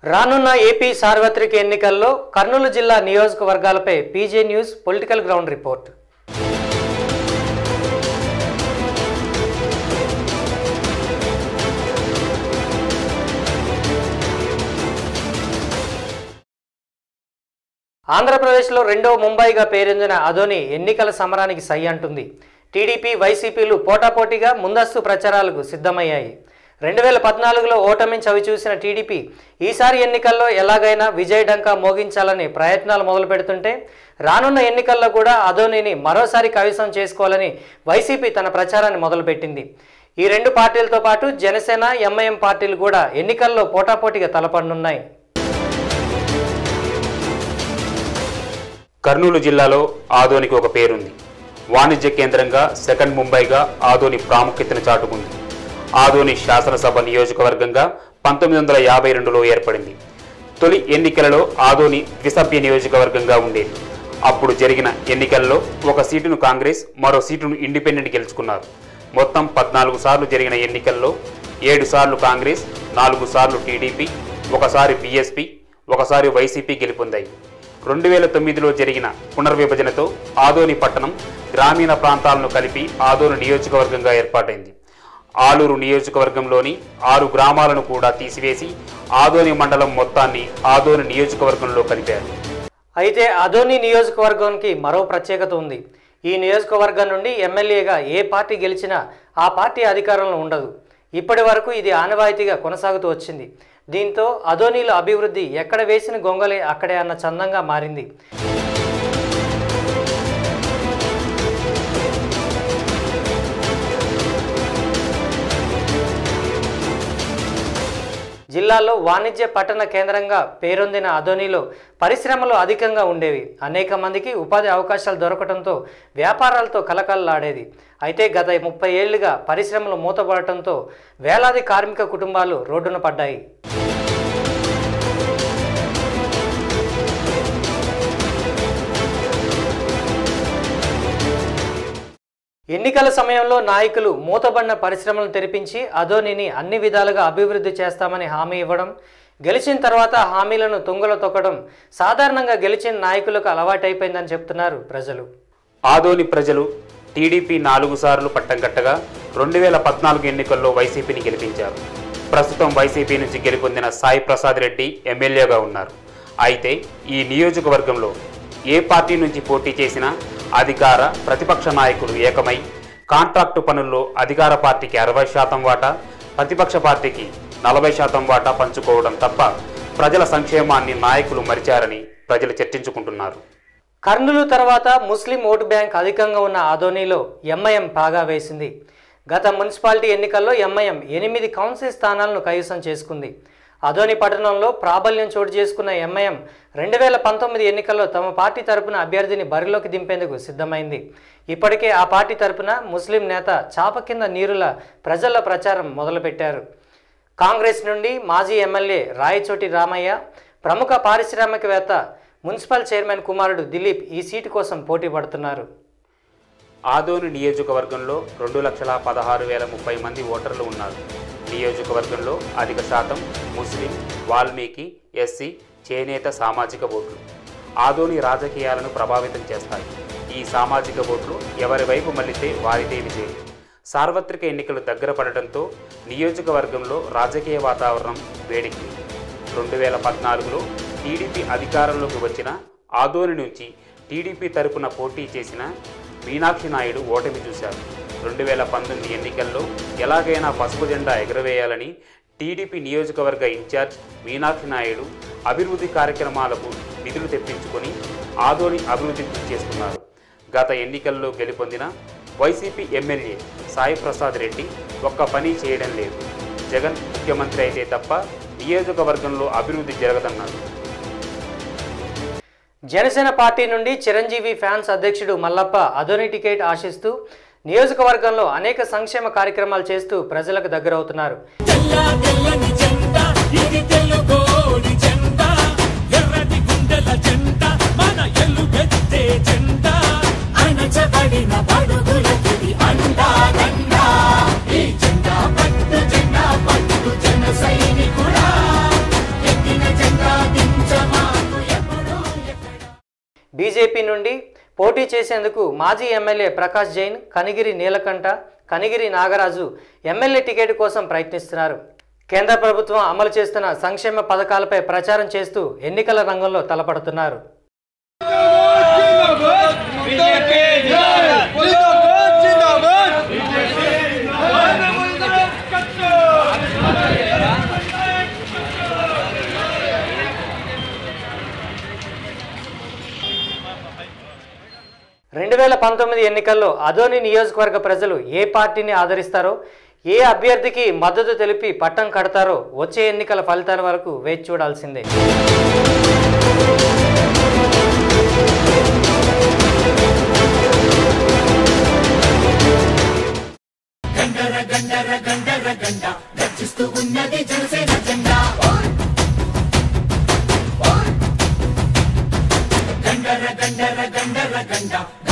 రానున్న ఏపీ సార్వత్రిక ఎన్నికల్లో కర్నూలు జిల్లా నియోజకవర్గాలపై PJ news political ground report ఆంధ్రప్రదేశ్లో రెండవ ముంబైగా పేరొందిన అదోని ఎన్నికల సమరానికి సై అంటుంది టీడీపీ వైసీపీలు పోటాపోటీగా ముందస్తు ప్రచారాలకు సిద్ధమయ్యాయి రెండు వేల పద్నాలుగులో ఓటమిని చవిచూసిన టీడీపీ ఈసారి ఎన్నికల్లో ఎలాగైనా విజయ డంకా మోగించాలని ప్రయత్నాలు మొదలు పెడుతుంటే రానున్న ఎన్నికల్లో కూడా అదోనిని మరోసారి కవిసం చేసుకోవాలని వైసీపీ తన ప్రచారాన్ని మొదలుపెట్టింది ఈ రెండు పార్టీలతో పాటు జనసేన ఎంఐఎం పార్టీలు కూడా ఎన్నికల్లో పోటాపోటీగా తలపడనున్నాయి కర్నూలు జిల్లాలో ఆదోనికి ఒక పేరుంది వాణిజ్య కేంద్రంగా సెకండ్ ముంబైగా ఆదోని ప్రాముఖ్యతను చాటుకుంది ఆదోని శాసనసభ నియోజకవర్గంగా పంతొమ్మిది వందల యాభై రెండులో ఏర్పడింది తొలి ఎన్నికలలో ఆదోని ద్విసభ్య నియోజకవర్గంగా ఉండేది అప్పుడు జరిగిన ఎన్నికల్లో ఒక సీటును కాంగ్రెస్ మరో సీటును ఇండిపెండెంట్ గెలుచుకున్నారు మొత్తం పద్నాలుగు సార్లు జరిగిన ఎన్నికల్లో ఏడు సార్లు కాంగ్రెస్ నాలుగు సార్లు టీడీపీ ఒకసారి బీఎస్పీ ఒకసారి వైసీపీ గెలుపొందాయి రెండు వేల తొమ్మిదిలో జరిగిన పునర్విభజనతో ఆదోని పట్టణం గ్రామీణ ప్రాంతాలను కలిపి ఆదోని నియోజకవర్గంగా ఏర్పాటైంది ఆలూరు నియోజకవర్గంలోని ఆరు గ్రామాలను కూడా తీసివేసి ఆదోని మండలం మొత్తాన్ని ఆదోని నియోజకవర్గంలో కలిపారు అయితే అదోని నియోజకవర్గానికి మరో ప్రత్యేకత ఉంది ఈ నియోజకవర్గం నుండి ఎమ్మెల్యేగా ఏ పార్టీ గెలిచినా ఆ పార్టీ అధికారంలో ఉండదు ఇప్పటి వరకు ఇది ఆనవాయితీగా కొనసాగుతూ వచ్చింది దీంతో అదోనీల అభివృద్ధి ఎక్కడ వేసిన గొంగలే అక్కడే అన్న చందంగా మారింది జిల్లాలో వాణిజ్య పట్టణ కేంద్రంగా పేరొందిన అదోనిలో పరిశ్రమలు అధికంగా ఉండేవి అనేక మందికి ఉపాధి అవకాశాలు దొరకడంతో వ్యాపారాలతో కలకలలాడేది అయితే గత ముప్పై ఏళ్లుగా పరిశ్రమలు మూతపడటంతో వేలాది కార్మిక కుటుంబాలు రోడ్డున పడ్డాయి ఎన్నికల సమయంలో నాయకులు మూతబడిన పరిశ్రమలను తెరిపించి అదోనిని అన్ని విధాలుగా అభివృద్ధి చేస్తామని హామీ ఇవ్వడం గెలిచిన తర్వాత హామీలను తుంగలో తొక్కడం సాధారణంగా గెలిచిన నాయకులకు అలవాటైపోయిందని చెప్తున్నారు ప్రజలు ఆదోని ప్రజలు టీడీపీ నాలుగు సార్లు పట్టం కట్టగా రెండు వేల పద్నాలుగు ఎన్నికల్లో వైసీపీని గెలిపించారు ప్రస్తుతం వైసీపీ నుంచి గెలుపొందిన సాయి ప్రసాద్ రెడ్డి ఎమ్మెల్యేగా ఉన్నారు అయితే ఈ నియోజకవర్గంలో ఏ పార్టీ నుంచి పోటీ చేసినా అధికార ప్రతిపక్ష నాయకులు ఏకమై కాంట్రాక్టు పనుల్లో అధికార పార్టీకి అరవై శాతం వాటా ప్రతిపక్ష పార్టీకి నలభై శాతం వాటా పంచుకోవడం తప్ప ప్రజల సంక్షేమాన్ని నాయకులు మరిచారని ప్రజలు చర్చించుకుంటున్నారు కర్నూలు తర్వాత ముస్లిం ఓటు బ్యాంక్ అధికంగా ఉన్న ఆదోనిలో ఎంఐఎం పాగా వేసింది గత మున్సిపాలిటీ ఎన్నికల్లో ఎంఐఎం ఎనిమిది కౌన్సిల్ స్థానాలను కైవసం చేసుకుంది అదోని పట్టణంలో ప్రాబల్యం చోటు చేసుకున్న ఎంఐఎం రెండు వేల పంతొమ్మిది ఎన్నికల్లో తమ పార్టీ తరపున అభ్యర్థిని బరిలోకి దింపేందుకు సిద్ధమైంది ఇప్పటికే ఆ పార్టీ తరపున ముస్లిం నేత చాప కింద నీరుల ప్రజల్లో ప్రచారం మొదలుపెట్టారు కాంగ్రెస్ నుండి మాజీ ఎమ్మెల్యే రాయచోటి రామయ్య ప్రముఖ పారిశ్రామికవేత్త మున్సిపల్ చైర్మన్ కుమారుడు దిలీప్ ఈ సీటు కోసం పోటీ పడుతున్నారు ఆదోని నియోజకవర్గంలో రెండు లక్షల పదహారు వేల ముప్పై మంది ఓటర్లు ఉన్నారు నియోజకవర్గంలో అధిక శాతం ముస్లిం వాల్మీకి ఎస్సీ చేనేత సామాజిక ఓట్లు ఆదోని రాజకీయాలను ప్రభావితం చేస్తాయి ఈ సామాజిక ఓట్లు ఎవరి వైపు మళ్ళితే వారిదే విజయం సార్వత్రిక ఎన్నికలు దగ్గర పడటంతో నియోజకవర్గంలో రాజకీయ వాతావరణం వేడెక్కింది రెండు వేల పద్నాలుగులో టీడీపీ అధికారంలోకి వచ్చిన ఆదోని నుంచి టీడీపీ తరపున పోటీ చేసిన మీనాక్షి నాయుడు ఓటమి చూశారు రెండు వేల పంతొమ్మిది ఎన్నికల్లో ఎలాగైనా పసుపు జెండా ఎగురవేయాలని టీడీపీ నియోజకవర్గ ఇన్ఛార్జ్ మీనాక్షి నాయుడు అభివృద్ధి కార్యక్రమాలకు నిధులు తెప్పించుకొని ఆదోని అభివృద్ధి చేసుకున్నారు గత ఎన్నికల్లో గెలుపొందిన వైసీపీ ఎమ్మెల్యే సాయి ప్రసాద్ రెడ్డి ఒక్క పని చేయడం లేదు జగన్ ముఖ్యమంత్రి అయితే తప్ప నియోజకవర్గంలో అభివృద్ధి జరగదన్నారు జనసేన పార్టీ నుండి చిరంజీవి ఫ్యాన్స్ అధ్యక్షుడు మల్లప్ప అదోని టికెట్ ఆశిస్తూ నియోజకవర్గంలో అనేక సంక్షేమ కార్యక్రమాలు చేస్తూ ప్రజలకు దగ్గరవుతున్నారు తెల్ల తెల్లని జెండ ఇది తెలుగోడి జెండ ఎర్రటి గుండెల జెండ మన ఎలుగెత్తే జెండ అణచబడిన బడుగులకి అండా దండ ఈ జెండా పట్టు జెండా పట్టు జన సైనికుడా ఎక్కిన జెండా బీజేపీ నుండి పోటీ చేసేందుకు మాజీ MLA Prakash Jain Kanigiri Neelakanta Kanigiri Nagaraju MLA ticket కోసం ప్రయత్నిస్తున్నారు కేంద్ర ప్రభుత్వం అమలు చేస్తున్న సంక్షేమ పథకాలపై ప్రచారం చేస్తూ ఎన్నికల రంగంలో తలపడుతున్నారు రెండు వేల పంతొమ్మిది ఎన్నికల్లో అదోని నియోజకవర్గ ప్రజలు ఏ పార్టీని ఆదరిస్తారో ఏ అభ్యర్థికి మద్దతు తెలిపి పట్టం కడతారో వచ్చే ఎన్నికల ఫలితాల వరకు వేచి చూడాల్సిందే గండర గండర గండర గండ గర్జిస్తూ ఉన్నది జనసేన జెండా గండర గండర గండర గండ